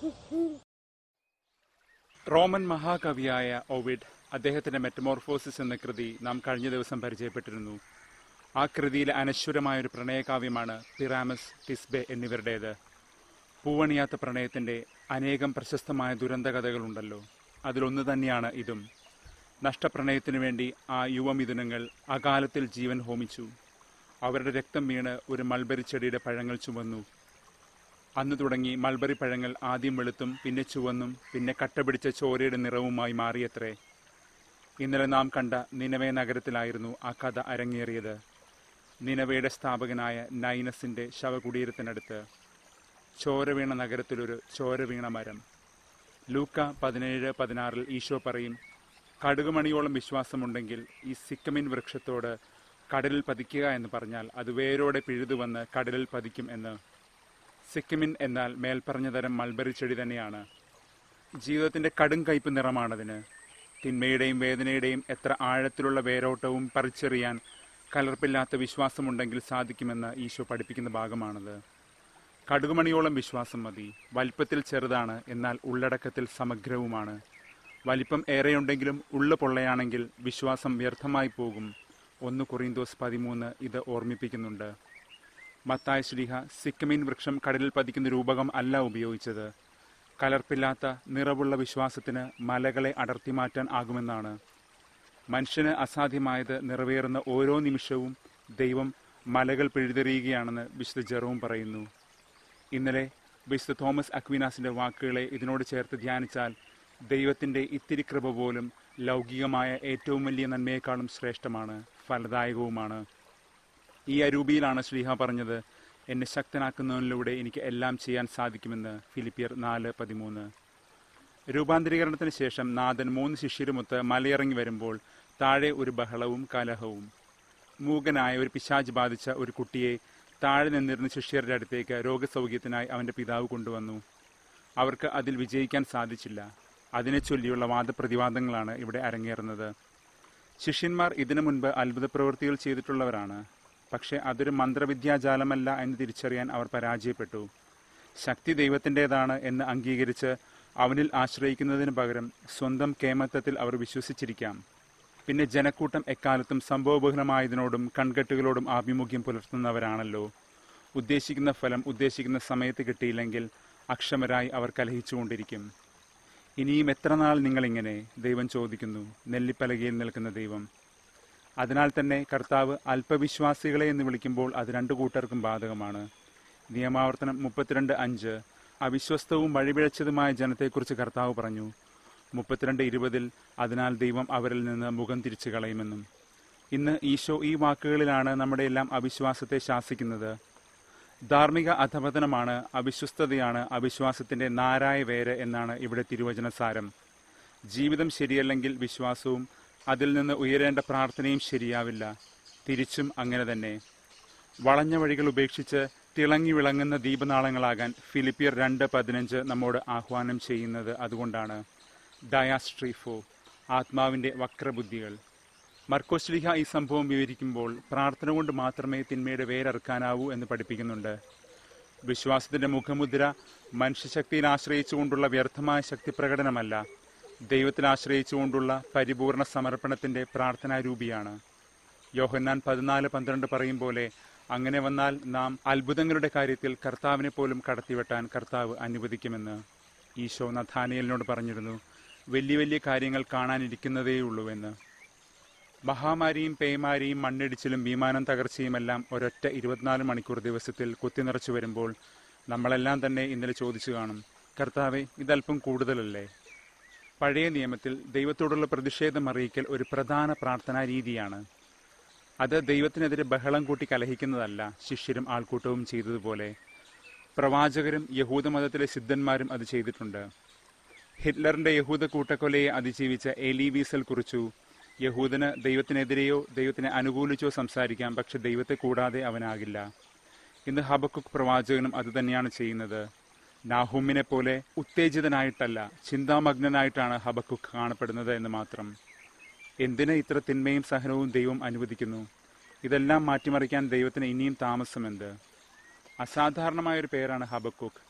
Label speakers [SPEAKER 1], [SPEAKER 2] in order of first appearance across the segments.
[SPEAKER 1] Roman മഹാകവിയായ ഒവിഡ് അദ്ദേഹത്തിന്റെ metamorphosis എന്ന കൃതി നാം കഴിഞ്ഞ ദിവസം പരിചയപ്പെട്ടിരുന്നു ആ കൃതിയിലെ അനശ്വരമായ ഒരു പ്രണയകാവ്യമാണ് പിറാമസ് ടിസ്ബെ എന്നിവരുടേത് പൂവണിയാത്ത പ്രണയത്തിന്റെ അനേകം പ്രശസ്തമായ ദുരന്ത കഥകളുണ്ടല്ലോ അതിലൊന്നു തന്നെയാണ് ഇതും നഷ്ടപ്രണയത്തിനു വേണ്ടി ആ യുവമിഥുനങ്ങൾ അകാലത്തിൽ ജീവൻ ഹോമിച്ചു അവരുടെ രക്തം വീണ് ഒരു മൾബരി ചെടിയുടെ പഴങ്ങൾ ചുമന്നു അന്ന് തുടങ്ങി മൾബറി പഴങ്ങൾ ആദ്യം വെളുത്തും പിന്നെ ചുവന്നും പിന്നെ കട്ടപിടിച്ച ചോരയുടെ നിറവുമായി മാറിയത്രേ ഇന്നലെ നാം കണ്ട നിനവേ നഗരത്തിലായിരുന്നു ആ കഥ അരങ്ങേറിയത് നിനവയുടെ സ്ഥാപകനായ നൈനസിന്റെ ശവകുടീരത്തിനടുത്ത് ചോര വീണ നഗരത്തിലൊരു ചോര വീണ മരം ലൂക്ക പതിനേഴ് പതിനാറിൽ ഈശോ പറയും കടുകുമണിയോളം വിശ്വാസമുണ്ടെങ്കിൽ ഈ സിക്കമിൻ വൃക്ഷത്തോട് കടലിൽ പതിക്കുക എന്ന് പറഞ്ഞാൽ അത് വേരോടെ പിഴുതുവന്ന് കടലിൽ പതിക്കും എന്ന് സിക്കിമിൻ എന്നാൽ മേൽപ്പറഞ്ഞ തരം മൾബറി ചെടി തന്നെയാണ് ജീവിതത്തിന്റെ കടും കയ്പ് നിറമാണതിന് തിന്മയുടെയും വേദനയുടെയും എത്ര ആഴത്തിലുള്ള വേരോട്ടവും പറിച്ചെറിയാൻ കലർപ്പില്ലാത്ത വിശ്വാസമുണ്ടെങ്കിൽ സാധിക്കുമെന്ന് ഈശോ പഠിപ്പിക്കുന്ന ഭാഗമാണത് കടുകുമണിയോളം വിശ്വാസം മതി വലിപ്പത്തിൽ ചെറുതാണ് എന്നാൽ ഉള്ളടക്കത്തിൽ സമഗ്രവുമാണ് വലിപ്പം ഏറെയുണ്ടെങ്കിലും ഉള്ള പൊള്ളയാണെങ്കിൽ വിശ്വാസം വ്യർത്ഥമായി പോകും ഒന്ന് കൊറിന്തോസ് പതിമൂന്ന് ഇത് ഓർമ്മിപ്പിക്കുന്നുണ്ട് മത്തായ ശ്ലീഹ സിക്കമീൻ വൃക്ഷം കടലിൽ പതിക്കുന്ന രൂപകം അല്ല ഉപയോഗിച്ചത് കലർപ്പില്ലാത്ത നിറവുള്ള വിശ്വാസത്തിന് മലകളെ അടർത്തി മാറ്റാൻ ആകുമെന്നാണ് മനുഷ്യന് അസാധ്യമായത് നിറവേറുന്ന ഓരോ നിമിഷവും ദൈവം മലകൾ പിഴുതെറിയുകയാണെന്ന് വിശുദ്ധ ജെറോം പറയുന്നു ഇന്നലെ വിശുദ്ധ തോമസ് അക്വിനാസിന്റെ വാക്കുകളെ ഇതിനോട് ചേർത്ത് ധ്യാനിച്ചാൽ ദൈവത്തിന്റെ ഇത്തിരി കൃപ പോലും ലൗകികമായ ഏറ്റവും വലിയ നന്മയെക്കാളും ശ്രേഷ്ഠമാണ് ഫലദായകവുമാണ് ഈ അരൂപിയിലാണ് ശ്രീഹ പറഞ്ഞത് എന്നെ ശക്തനാക്കുന്നതിലൂടെ എനിക്ക് എല്ലാം ചെയ്യാൻ സാധിക്കുമെന്ന് ഫിലിപ്പിയർ നാല് പതിമൂന്ന് രൂപാന്തരീകരണത്തിന് ശേഷം നാഥൻ മൂന്ന് ശിഷ്യരുമൊത്ത് മലയിറങ്ങി വരുമ്പോൾ താഴെ ഒരു ബഹളവും കലഹവും മൂകനായ ഒരു പിശാജ് ബാധിച്ച ഒരു കുട്ടിയെ താഴെ നിന്നിരുന്ന ശിഷ്യരുടെ അടുത്തേക്ക് രോഗസൗഖ്യത്തിനായി അവന്റെ പിതാവ് കൊണ്ടുവന്നു അവർക്ക് അതിൽ വിജയിക്കാൻ സാധിച്ചില്ല അതിനെ ചൊല്ലിയുള്ള വാദപ്രതിവാദങ്ങളാണ് ഇവിടെ അരങ്ങേറുന്നത് ശിഷ്യന്മാർ ഇതിനു മുൻപ് അത്ഭുത പ്രവൃത്തികൾ ചെയ്തിട്ടുള്ളവരാണ് പക്ഷേ അതൊരു മന്ത്രവിദ്യാജാലമല്ല എന്ന് തിരിച്ചറിയാൻ അവർ പരാജയപ്പെട്ടു ശക്തി ദൈവത്തിൻ്റെതാണ് എന്ന് അംഗീകരിച്ച് അവനിൽ ആശ്രയിക്കുന്നതിന് പകരം സ്വന്തം കേമത്വത്തിൽ അവർ വിശ്വസിച്ചിരിക്കാം പിന്നെ ജനക്കൂട്ടം എക്കാലത്തും സംഭവബഹുലമായതിനോടും കൺകെട്ടുകളോടും ആഭിമുഖ്യം പുലർത്തുന്നവരാണല്ലോ ഉദ്ദേശിക്കുന്ന ഫലം ഉദ്ദേശിക്കുന്ന സമയത്ത് കിട്ടിയില്ലെങ്കിൽ അക്ഷമരായി അവർ കലഹിച്ചുകൊണ്ടിരിക്കും ഇനിയും എത്ര നാൾ നിങ്ങളിങ്ങനെ ദൈവം ചോദിക്കുന്നു നെല്ലിപ്പലകയിൽ നിൽക്കുന്ന ദൈവം അതിനാൽ തന്നെ കർത്താവ് അല്പവിശ്വാസികളെ എന്ന് വിളിക്കുമ്പോൾ അത് രണ്ടു കൂട്ടർക്കും ബാധകമാണ് നിയമാവർത്തനം മുപ്പത്തിരണ്ട് അഞ്ച് അവിശ്വസ്തവും വഴിപിഴച്ചതുമായ ജനത്തെക്കുറിച്ച് കർത്താവ് പറഞ്ഞു മുപ്പത്തിരണ്ട് ഇരുപതിൽ അതിനാൽ ദൈവം അവരിൽ നിന്ന് മുഖം തിരിച്ചു കളയുമെന്നും ഇന്ന് ഈശോ ഈ വാക്കുകളിലാണ് നമ്മുടെ എല്ലാം അവിശ്വാസത്തെ ശാസിക്കുന്നത് ധാർമ്മിക അധപതനമാണ് അവിശ്വസ്തതയാണ് അവിശ്വാസത്തിന്റെ നാരായ വേര് എന്നാണ് ഇവിടെ തിരുവചന സാരം ജീവിതം ശരിയല്ലെങ്കിൽ വിശ്വാസവും അതിൽ നിന്ന് ഉയരേണ്ട പ്രാർത്ഥനയും ശരിയാവില്ല തിരിച്ചും അങ്ങനെ തന്നെ വളഞ്ഞ വഴികൾ ഉപേക്ഷിച്ച് തിളങ്ങി വിളങ്ങുന്ന ദീപനാളങ്ങളാകാൻ ഫിലിപ്പിയർ രണ്ട് പതിനഞ്ച് നമ്മോട് ആഹ്വാനം ചെയ്യുന്നത് അതുകൊണ്ടാണ് ഡയാസ്ട്രീഫോ ആത്മാവിന്റെ വക്രബുദ്ധികൾ മർക്കോശ്ലിഹ ഈ സംഭവം വിവരിക്കുമ്പോൾ പ്രാർത്ഥന കൊണ്ട് മാത്രമേ തിന്മയുടെ വേരറുക്കാനാവൂ എന്ന് പഠിപ്പിക്കുന്നുണ്ട് വിശ്വാസത്തിന്റെ മുഖമുദ്ര മനുഷ്യശക്തിയിൽ ആശ്രയിച്ചുകൊണ്ടുള്ള വ്യർത്ഥമായ ശക്തി പ്രകടനമല്ല ദൈവത്തിൽ ആശ്രയിച്ചുകൊണ്ടുള്ള പരിപൂർണ സമർപ്പണത്തിന്റെ പ്രാർത്ഥനാരൂപിയാണ് യോഹന്നാൻ പതിനാല് പന്ത്രണ്ട് പറയും പോലെ അങ്ങനെ വന്നാൽ നാം അത്ഭുതങ്ങളുടെ കാര്യത്തിൽ കർത്താവിനെ പോലും കടത്തിവെട്ടാൻ കർത്താവ് അനുവദിക്കുമെന്ന് ഈശോ നഥാനിയലിനോട് പറഞ്ഞിരുന്നു വലിയ വലിയ കാര്യങ്ങൾ കാണാനിരിക്കുന്നതേയുള്ളൂവെന്ന് മഹാമാരിയും പേമാരിയും മണ്ണിടിച്ചിലും വിമാനം തകർച്ചയുമെല്ലാം ഒരൊറ്റ ഇരുപത്തിനാല് മണിക്കൂർ ദിവസത്തിൽ കുത്തിനിറച്ചു വരുമ്പോൾ നമ്മളെല്ലാം തന്നെ ഇന്നലെ ചോദിച്ചു കാണും കർത്താവെ ഇതല്പം കൂടുതലല്ലേ പഴയ നിയമത്തിൽ ദൈവത്തോടുള്ള പ്രതിഷേധം അറിയിക്കൽ ഒരു പ്രധാന പ്രാർത്ഥനാ രീതിയാണ് അത് ദൈവത്തിനെതിരെ ബഹളം കൂട്ടി കലഹിക്കുന്നതല്ല ശിഷ്യരും ആൾക്കൂട്ടവും ചെയ്തതുപോലെ പ്രവാചകരും യഹൂദമതത്തിലെ സിദ്ധന്മാരും അത് ചെയ്തിട്ടുണ്ട് ഹിറ്റ്ലറിന്റെ യഹൂദ കൂട്ടക്കൊലയെ അതിജീവിച്ച എലി വീസൽ കുറിച്ചു യഹൂദന് ദൈവത്തിനെതിരെയോ ദൈവത്തിനെ അനുകൂലിച്ചോ സംസാരിക്കാം പക്ഷെ ദൈവത്തെ കൂടാതെ അവനാകില്ല ഇന്ന് ഹബക്കുക്ക് പ്രവാചകനും അതുതന്നെയാണ് ചെയ്യുന്നത് നാഹൂമിനെ പോലെ ഉത്തേജിതനായിട്ടല്ല ചിന്താമഗ്നനായിട്ടാണ് ഹബക്കുക്ക് കാണപ്പെടുന്നത് എന്ന് മാത്രം എന്തിന് ഇത്ര തിന്മയും സഹനവും ദൈവം അനുവദിക്കുന്നു ഇതെല്ലാം മാറ്റിമറിക്കാൻ ദൈവത്തിന് ഇനിയും താമസമെന്ത് അസാധാരണമായ ഒരു പേരാണ് ഹബക്കുക്ക്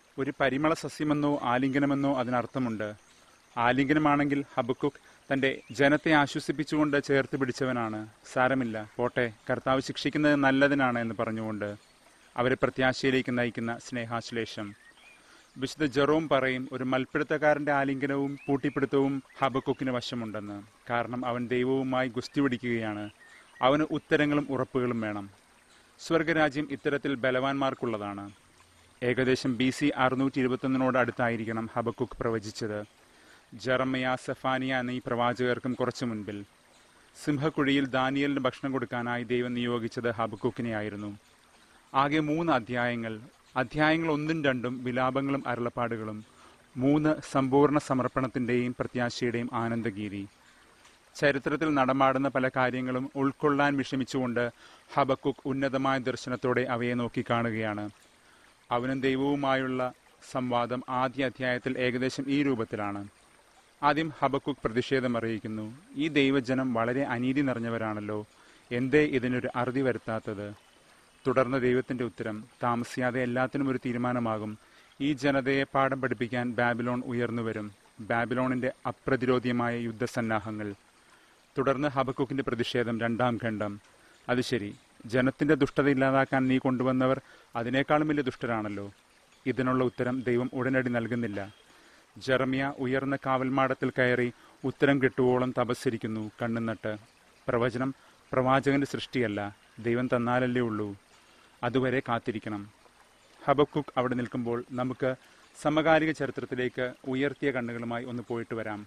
[SPEAKER 1] ഒരു പരിമള സസ്യമെന്നോ ആലിംഗനമെന്നോ അതിനർത്ഥമുണ്ട് ആലിംഗനമാണെങ്കിൽ ഹബക്കുക്ക് തന്റെ ജനത്തെ ആശ്വസിപ്പിച്ചുകൊണ്ട് ചേർത്ത് പിടിച്ചവനാണ് സാരമില്ല പോട്ടെ കർത്താവ് ശിക്ഷിക്കുന്നത് നല്ലതിനാണ് എന്ന് പറഞ്ഞുകൊണ്ട് അവരെ പ്രത്യാശയിലേക്ക് നയിക്കുന്ന സ്നേഹാശ്ലേഷം വിശുദ്ധ ജെറോം പറയും ഒരു മൽപ്പിടുത്തക്കാരന്റെ ആലിംഗനവും പൂട്ടിപ്പിടുത്തവും ഹബക്കുക്കിന് വശമുണ്ടെന്ന് കാരണം അവൻ ദൈവവുമായി ഗുസ്തി പിടിക്കുകയാണ് അവന് ഉത്തരങ്ങളും ഉറപ്പുകളും വേണം സ്വർഗരാജ്യം ഇത്തരത്തിൽ ബലവാന്മാർക്കുള്ളതാണ് ഏകദേശം ബി സി അറുന്നൂറ്റി ഇരുപത്തൊന്നിനോട് അടുത്തായിരിക്കണം ഹബക്കുക്ക് പ്രവചിച്ചത് ജറമയ സഫാനിയ എന്നീ പ്രവാചകർക്കും കുറച്ചു മുൻപിൽ സിംഹക്കുഴിയിൽ ദാനിയലിന് ഭക്ഷണം കൊടുക്കാനായി ദൈവം നിയോഗിച്ചത് ഹബക്കുക്കിനെയായിരുന്നു ആകെ മൂന്ന് അധ്യായങ്ങൾ അധ്യായങ്ങൾ ഒന്നും രണ്ടും വിലാപങ്ങളും അരുളപ്പാടുകളും മൂന്ന് സമ്പൂർണ്ണ സമർപ്പണത്തിന്റെയും പ്രത്യാശയുടെയും ആനന്ദഗീതി ചരിത്രത്തിൽ നടമാടുന്ന പല കാര്യങ്ങളും ഉൾക്കൊള്ളാൻ വിഷമിച്ചുകൊണ്ട് ഹബക്കുക്ക് ഉന്നതമായ ദർശനത്തോടെ അവയെ നോക്കിക്കാണുകയാണ് അവനും ദൈവവുമായുള്ള സംവാദം ആദ്യ അധ്യായത്തിൽ ഏകദേശം ഈ രൂപത്തിലാണ് ആദ്യം ഹബക്കുക്ക് പ്രതിഷേധം അറിയിക്കുന്നു ഈ ദൈവജനം വളരെ അനീതി നിറഞ്ഞവരാണല്ലോ എന്തേ ഇതിനൊരു അറുതി വരുത്താത്തത് തുടർന്ന് ദൈവത്തിന്റെ ഉത്തരം താമസിയാതെ എല്ലാത്തിനും ഒരു തീരുമാനമാകും ഈ ജനതയെ പാഠം പഠിപ്പിക്കാൻ ബാബിലോൺ ഉയർന്നു വരും ബാബിലോണിന്റെ അപ്രതിരോധ്യമായ യുദ്ധസന്നാഹങ്ങൾ തുടർന്ന് ഹബക്കുക്കിന്റെ പ്രതിഷേധം രണ്ടാം ഖണ്ഡം അത് ശരി ജനത്തിന്റെ ദുഷ്ടത ഇല്ലാതാക്കാൻ നീ കൊണ്ടുവന്നവർ അതിനേക്കാളും വലിയ ദുഷ്ടരാണല്ലോ ഇതിനുള്ള ഉത്തരം ദൈവം ഉടനടി നൽകുന്നില്ല ജെറമിയ ഉയർന്ന കാവൽമാടത്തിൽ കയറി ഉത്തരം കിട്ടുവോളം തപസ്സിരിക്കുന്നു കണ്ണുനട്ട് പ്രവചനം പ്രവാചകന്റെ സൃഷ്ടിയല്ല ദൈവം തന്നാലല്ലേ ഉള്ളൂ അതുവരെ കാത്തിരിക്കണം ഹബക്കുക്ക് അവിടെ നിൽക്കുമ്പോൾ നമുക്ക് സമകാലിക ചരിത്രത്തിലേക്ക് ഉയർത്തിയ കണ്ണുകളുമായി ഒന്ന് പോയിട്ട് വരാം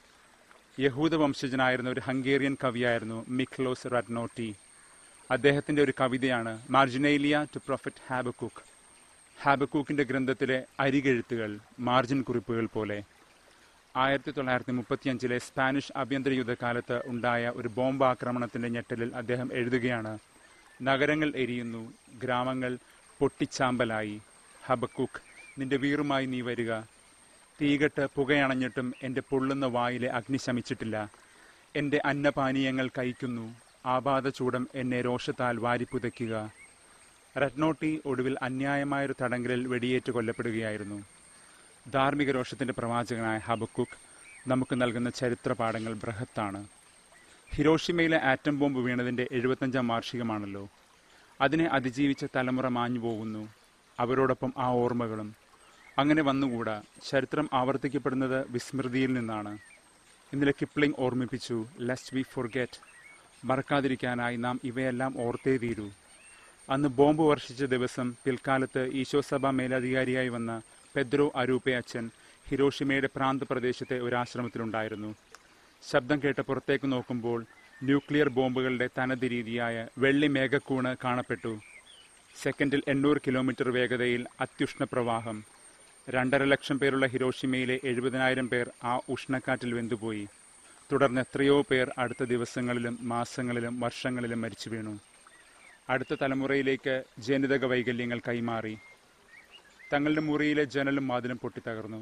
[SPEAKER 1] യഹൂദ വംശജനായിരുന്ന ഒരു ഹംഗേറിയൻ കവിയായിരുന്നു മിക്ലോസ് റഡ്നോട്ടി അദ്ദേഹത്തിന്റെ ഒരു കവിതയാണ് മാർജിനേലിയ ടു പ്രൊഫറ്റ് ഹാബക്കുക്ക് ഹാബക്കൂക്കിന്റെ ഗ്രന്ഥത്തിലെ അരികെഴുത്തുകൾ മാർജിൻ കുറിപ്പുകൾ പോലെ ആയിരത്തി തൊള്ളായിരത്തി മുപ്പത്തിയഞ്ചിലെ സ്പാനിഷ് ആഭ്യന്തര യുദ്ധകാലത്ത് ഉണ്ടായ ഒരു ബോംബ് ആക്രമണത്തിന്റെ ഞെട്ടലിൽ അദ്ദേഹം എഴുതുകയാണ് നഗരങ്ങൾ എരിയുന്നു ഗ്രാമങ്ങൾ പൊട്ടിച്ചാമ്പലായി ഹബക്കുക്ക് നിന്റെ വീറുമായി നീ വരിക തീകെട്ട് പുകയണഞ്ഞിട്ടും എന്റെ പൊള്ളുന്ന വായിലെ അഗ്നി ശമിച്ചിട്ടില്ല എന്റെ അന്നപാനീയങ്ങൾ കഴിക്കുന്നു ആപാത ചൂടം എന്നെ രോഷത്താൽ വാരിപ്പുതയ്ക്കുക റട്നോട്ടി ഒടുവിൽ അന്യായമായൊരു തടങ്കലിൽ വെടിയേറ്റ് കൊല്ലപ്പെടുകയായിരുന്നു ധാർമ്മിക രോഷത്തിന്റെ പ്രവാചകനായ ഹബക്കുക്ക് നമുക്ക് നൽകുന്ന ചരിത്ര പാഠങ്ങൾ ബൃഹത്താണ് ഹിരോഷിമയിലെ ആറ്റം ബോംബ് വീണതിന്റെ എഴുപത്തഞ്ചാം വാർഷികമാണല്ലോ അതിനെ അതിജീവിച്ച തലമുറ മാഞ്ഞു പോകുന്നു അവരോടൊപ്പം ആ ഓർമ്മകളും അങ്ങനെ വന്നുകൂടാ ചരിത്രം ആവർത്തിക്കപ്പെടുന്നത് വിസ്മൃതിയിൽ നിന്നാണ് ഇന്നലെ കിപ്ലിംഗ് ഓർമ്മിപ്പിച്ചു ലെസ്റ്റ് വി ഫൊർഗെറ്റ് മറക്കാതിരിക്കാനായി നാം ഇവയെല്ലാം ഓർത്തേ തീരൂ അന്ന് ബോംബ് വർഷിച്ച ദിവസം പിൽക്കാലത്ത് ഈശോസഭ മേലധികാരിയായി വന്ന പെദ്രോ അരൂപെ അച്ഛൻ ഹിരോഷിമയുടെ പ്രാന്തപ്രദേശത്തെ ഒരു ആശ്രമത്തിലുണ്ടായിരുന്നു ശബ്ദം കേട്ട് പുറത്തേക്ക് നോക്കുമ്പോൾ ന്യൂക്ലിയർ ബോംബുകളുടെ തനത് രീതിയായ വെള്ളി മേഘക്കൂണ് കാണപ്പെട്ടു സെക്കൻഡിൽ എണ്ണൂറ് കിലോമീറ്റർ വേഗതയിൽ അത്യുഷ്ണ പ്രവാഹം രണ്ടര ലക്ഷം പേരുള്ള ഹിരോഷിമയിലെ എഴുപതിനായിരം പേർ ആ ഉഷ്ണക്കാറ്റിൽ വെന്തുപോയി തുടർന്ന് എത്രയോ പേർ അടുത്ത ദിവസങ്ങളിലും മാസങ്ങളിലും വർഷങ്ങളിലും മരിച്ചു വീണു അടുത്ത തലമുറയിലേക്ക് ജനിതക വൈകല്യങ്ങൾ കൈമാറി തങ്ങളുടെ മുറിയിലെ ജനലും വാതിലും പൊട്ടിത്തകർന്നു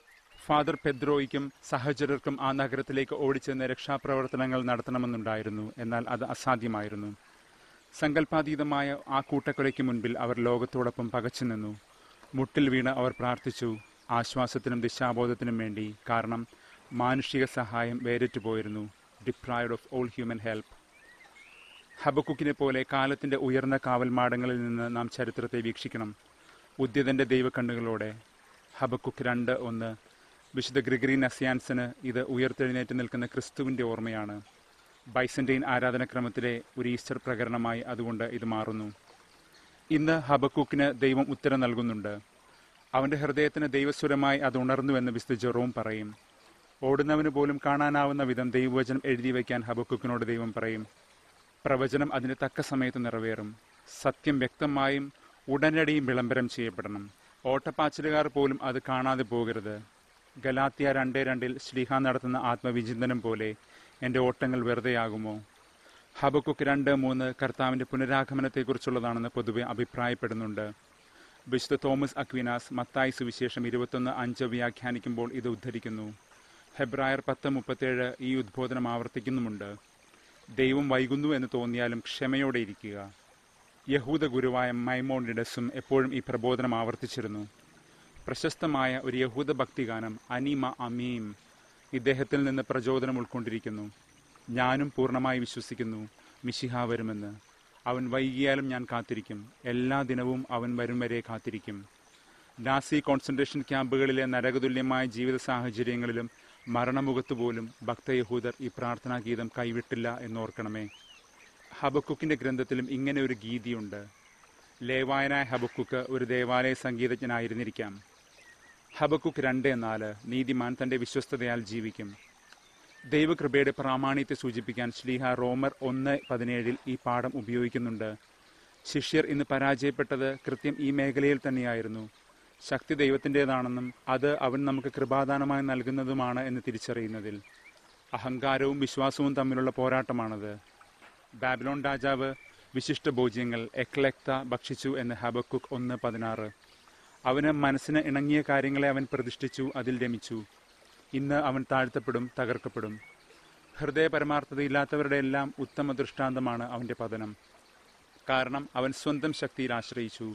[SPEAKER 1] ഫാദർ പെദ്രോയ്ക്കും സഹചരർക്കും ആ നഗരത്തിലേക്ക് ഓടിച്ചെന്ന് രക്ഷാപ്രവർത്തനങ്ങൾ നടത്തണമെന്നുണ്ടായിരുന്നു എന്നാൽ അത് അസാധ്യമായിരുന്നു സങ്കല്പാതീതമായ ആ കൂട്ടക്കൊലയ്ക്ക് മുൻപിൽ അവർ ലോകത്തോടൊപ്പം പകച്ചു നിന്നു മുട്ടിൽ വീണ് അവർ പ്രാർത്ഥിച്ചു ആശ്വാസത്തിനും ദിശാബോധത്തിനും വേണ്ടി കാരണം മാനുഷിക സഹായം വേറിട്ടു പോയിരുന്നു deprived of all human help ഹബക്കുക്കിനെ പോലെ കാലത്തിന്റെ ഉയർന്ന കാവൽമാടങ്ങളിൽ നിന്ന് നാം ചരിത്രത്തെ വീക്ഷിക്കണം ഉദ്യതന്റെ ദൈവക്കണ്ണുകളോടെ ഹബക്കുക്ക് രണ്ട് ഒന്ന് വിശുദ്ധ ഗ്രിഗറി നസിയാൻസന് ഇത് ഉയർത്തെഴുന്നേറ്റ് നിൽക്കുന്ന ക്രിസ്തുവിന്റെ ഓർമ്മയാണ് ബൈസന്റൈൻ ആരാധനക്രമത്തിലെ ഒരു ഈസ്റ്റർ പ്രകരണമായി അതുകൊണ്ട് ഇത് മാറുന്നു ഇന്ന് ഹബക്കുക്കിന് ദൈവം ഉത്തരം നൽകുന്നുണ്ട് അവന്റെ ഹൃദയത്തിന് ദൈവസ്വരമായി അത് ഉണർന്നുവെന്ന് വിശുദ്ധ ജെറോം പറയും ഓടുന്നവന് പോലും കാണാനാവുന്ന വിധം ദൈവവചനം എഴുതി വയ്ക്കാൻ ഹബക്കുക്കിനോട് ദൈവം പറയും പ്രവചനം അതിന് തക്ക സമയത്ത് നിറവേറും സത്യം വ്യക്തമായും ഉടനടിയും വിളംബരം ചെയ്യപ്പെടണം ഓട്ടപ്പാച്ചിലുകാർ പോലും അത് കാണാതെ പോകരുത് ഗലാത്തിയ രണ്ടേ രണ്ടിൽ ശ്രീഹ നടത്തുന്ന ആത്മവിചിന്തനം പോലെ എൻ്റെ ഓട്ടങ്ങൾ വെറുതെയാകുമോ ഹബക്കുക്ക് രണ്ട് മൂന്ന് കർത്താവിൻ്റെ പുനരാഗമനത്തെക്കുറിച്ചുള്ളതാണെന്ന് പൊതുവെ അഭിപ്രായപ്പെടുന്നുണ്ട് വിശുദ്ധ തോമസ് അക്വിനാസ് മത്തായി സുവിശേഷം ഇരുപത്തൊന്ന് അഞ്ച് വ്യാഖ്യാനിക്കുമ്പോൾ ഇത് ഉദ്ധരിക്കുന്നു ഹെബ്രായർ പത്ത് മുപ്പത്തേഴ് ഈ ഉദ്ബോധനം ആവർത്തിക്കുന്നുമുണ്ട് ദൈവം വൈകുന്നു എന്ന് തോന്നിയാലും ക്ഷമയോടെ ഇരിക്കുക യഹൂദ ഗുരുവായ മൈമോണിഡസും എപ്പോഴും ഈ പ്രബോധനം ആവർത്തിച്ചിരുന്നു പ്രശസ്തമായ ഒരു യഹൂദ ഭക്തിഗാനം അനിമ അമീം ഇദ്ദേഹത്തിൽ നിന്ന് പ്രചോദനം ഉൾക്കൊണ്ടിരിക്കുന്നു ഞാനും പൂർണ്ണമായി വിശ്വസിക്കുന്നു മിശിഹ വരുമെന്ന് അവൻ വൈകിയാലും ഞാൻ കാത്തിരിക്കും എല്ലാ ദിനവും അവൻ വരും വരെ കാത്തിരിക്കും നാസി കോൺസെൻട്രേഷൻ ക്യാമ്പുകളിലെ നരകതുല്യമായ ജീവിത സാഹചര്യങ്ങളിലും മരണമുഖത്ത് പോലും ഭക്തയഹൂദർ ഈ പ്രാർത്ഥനാ ഗീതം കൈവിട്ടില്ല എന്നോർക്കണമേ ഹബക്കുക്കിന്റെ ഗ്രന്ഥത്തിലും ഇങ്ങനെ ഒരു ഗീതിയുണ്ട് ലേവായനായ ഹബക്കുക്ക് ഒരു ദേവാലയ സംഗീതജ്ഞനായിരുന്നിരിക്കാം ഹബക്കുക്ക് രണ്ട് നാല് നീതിമാൻ തന്റെ വിശ്വസ്തതയാൽ ജീവിക്കും ദൈവകൃപയുടെ പ്രാമാണ്യത്തെ സൂചിപ്പിക്കാൻ ശ്ലീഹ റോമർ ഒന്ന് പതിനേഴിൽ ഈ പാഠം ഉപയോഗിക്കുന്നുണ്ട് ശിഷ്യർ ഇന്ന് പരാജയപ്പെട്ടത് കൃത്യം ഈ മേഖലയിൽ തന്നെയായിരുന്നു ശക്തി ദൈവത്തിൻ്റെതാണെന്നും അത് അവൻ നമുക്ക് കൃപാദാനമായി നൽകുന്നതുമാണ് എന്ന് തിരിച്ചറിയുന്നതിൽ അഹങ്കാരവും വിശ്വാസവും തമ്മിലുള്ള പോരാട്ടമാണത് ബാബിലോൺ രാജാവ് വിശിഷ്ട ഭോജ്യങ്ങൾ എക്ലെക്ത ഭക്ഷിച്ചു എന്ന് ഹബക്കുക്ക് ഒന്ന് പതിനാറ് അവന് മനസ്സിന് ഇണങ്ങിയ കാര്യങ്ങളെ അവൻ പ്രതിഷ്ഠിച്ചു അതിൽ രമിച്ചു ഇന്ന് അവൻ താഴ്ത്തപ്പെടും തകർക്കപ്പെടും ഹൃദയ പരമാർത്ഥതയില്ലാത്തവരുടെ എല്ലാം ഉത്തമ ദൃഷ്ടാന്തമാണ് അവന്റെ പതനം കാരണം അവൻ സ്വന്തം ശക്തിയിൽ ആശ്രയിച്ചു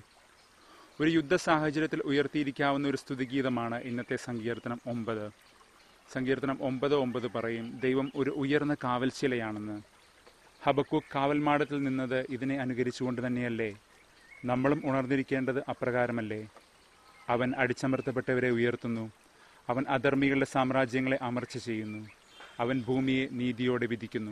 [SPEAKER 1] ഒരു യുദ്ധ സാഹചര്യത്തിൽ ഉയർത്തിയിരിക്കാവുന്ന ഒരു സ്തുതിഗീതമാണ് ഇന്നത്തെ സങ്കീർത്തനം ഒമ്പത് സങ്കീർത്തനം ഒമ്പത് ഒമ്പത് പറയും ദൈവം ഒരു ഉയർന്ന കാവൽശിലയാണെന്ന് ഹബക്കൂക്ക് കാവൽമാടത്തിൽ നിന്നത് ഇതിനെ അനുകരിച്ചുകൊണ്ട് തന്നെയല്ലേ നമ്മളും ഉണർന്നിരിക്കേണ്ടത് അപ്രകാരമല്ലേ അവൻ അടിച്ചമർത്തപ്പെട്ടവരെ ഉയർത്തുന്നു അവൻ അധർമ്മികളുടെ സാമ്രാജ്യങ്ങളെ അമർച്ച ചെയ്യുന്നു അവൻ ഭൂമിയെ നീതിയോടെ വിധിക്കുന്നു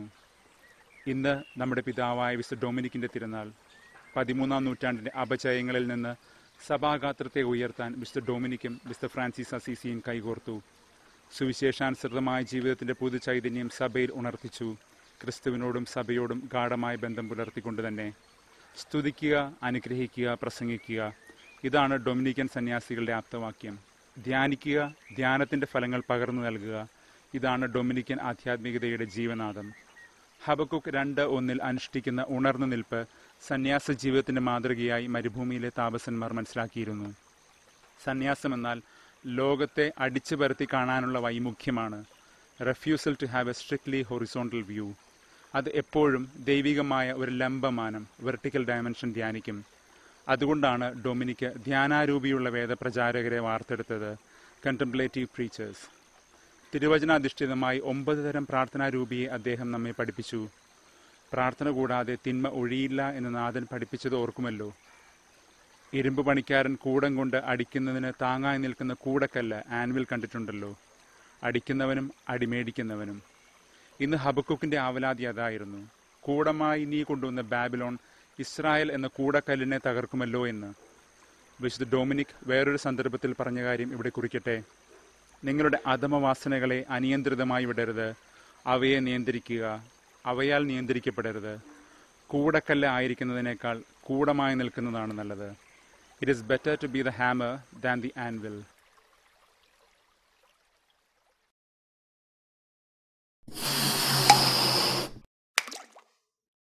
[SPEAKER 1] ഇന്ന് നമ്മുടെ പിതാവായ വിശുദ്ധ ഡൊമിനിക്കിന്റെ തിരുനാൾ പതിമൂന്നാം നൂറ്റാണ്ടിന്റെ അപചയങ്ങളിൽ നിന്ന് സഭാഗാത്രത്തെ ഉയർത്താൻ വിശുദ്ധ ഡൊമിനിക്കും വിശുദ്ധ ഫ്രാൻസിസ് അസീസിയും കൈകോർത്തു സുവിശേഷാനുസൃതമായ ജീവിതത്തിന്റെ പുതു ചൈതന്യം സഭയിൽ ഉണർത്തിച്ചു ക്രിസ്തുവിനോടും സഭയോടും ഗാഠമായ ബന്ധം പുലർത്തിക്കൊണ്ട് തന്നെ സ്തുതിക്കുക അനുഗ്രഹിക്കുക പ്രസംഗിക്കുക ഇതാണ് ഡൊമിനിക്കൻ സന്യാസികളുടെ ആപ്തവാക്യം ധ്യാനിക്കുക ധ്യാനത്തിന്റെ ഫലങ്ങൾ പകർന്നു നൽകുക ഇതാണ് ഡൊമിനിക്കൻ ആധ്യാത്മികതയുടെ ജീവനാദം ഹബക്കുക്ക് രണ്ട് ഒന്നിൽ അനുഷ്ഠിക്കുന്ന ഉണർന്നു നിൽപ്പ് സന്യാസ ജീവിതത്തിന്റെ മാതൃകയായി മരുഭൂമിയിലെ താപസന്മാർ മനസ്സിലാക്കിയിരുന്നു സന്യാസം എന്നാൽ ലോകത്തെ അടിച്ചു പരത്തി കാണാനുള്ള വൈമുഖ്യമാണ് refusal to have a strictly horizontal view അത് എപ്പോഴും ദൈവികമായ ഒരു ലംബമാനം വെർട്ടിക്കൽ ഡയമെൻഷൻ ധ്യാനിക്കും അതുകൊണ്ടാണ് ഡൊമിനിക്ക് ധ്യാനാരൂപിയുള്ള വേദപ്രചാരകരെ വാർത്തെടുത്തത് കണ്ടംപ്ലേറ്റീവ് പ്രീച്ചേഴ്സ് തിരുവചനാധിഷ്ഠിതമായി ഒമ്പത് തരം പ്രാർത്ഥനാരൂപിയെ അദ്ദേഹം നമ്മെ പഠിപ്പിച്ചു പ്രാർത്ഥന കൂടാതെ തിന്മ ഒഴിയില്ല എന്ന് നാഥൻ പഠിപ്പിച്ചത് ഓർക്കുമല്ലോ ഇരുമ്പ് പണിക്കാരൻ കൂടം കൊണ്ട് അടിക്കുന്നതിന് താങ്ങായി നിൽക്കുന്ന കൂടക്കല്ല് ആൻവിൽ കണ്ടിട്ടുണ്ടല്ലോ അടിക്കുന്നവനും അടിമേടിക്കുന്നവനും ഇന്ന് ഹബക്കുക്കിന്റെ ആവലാതി അതായിരുന്നു കൂടമായി നീ കൊണ്ടുവന്ന ബാബിലോൺ ഇസ്രായേൽ എന്ന കൂടക്കല്ലിനെ തകർക്കുമല്ലോ എന്ന് വിശുദ്ധ ഡൊമിനിക് വേറൊരു സന്ദർഭത്തിൽ പറഞ്ഞ കാര്യം ഇവിടെ കുറിക്കട്ടെ നിങ്ങളുടെ അധമവാസനകളെ അനിയന്ത്രിതമായി വിടരുത് അവയെ നിയന്ത്രിക്കുക അവയാൽ നിയന്ത്രിക്കപ്പെടരുത് കൂടക്കല്ല് ആയിരിക്കുന്നതിനേക്കാൾ കൂടമായി നിൽക്കുന്നതാണ് നല്ലത് it is better to be the hammer than the anvil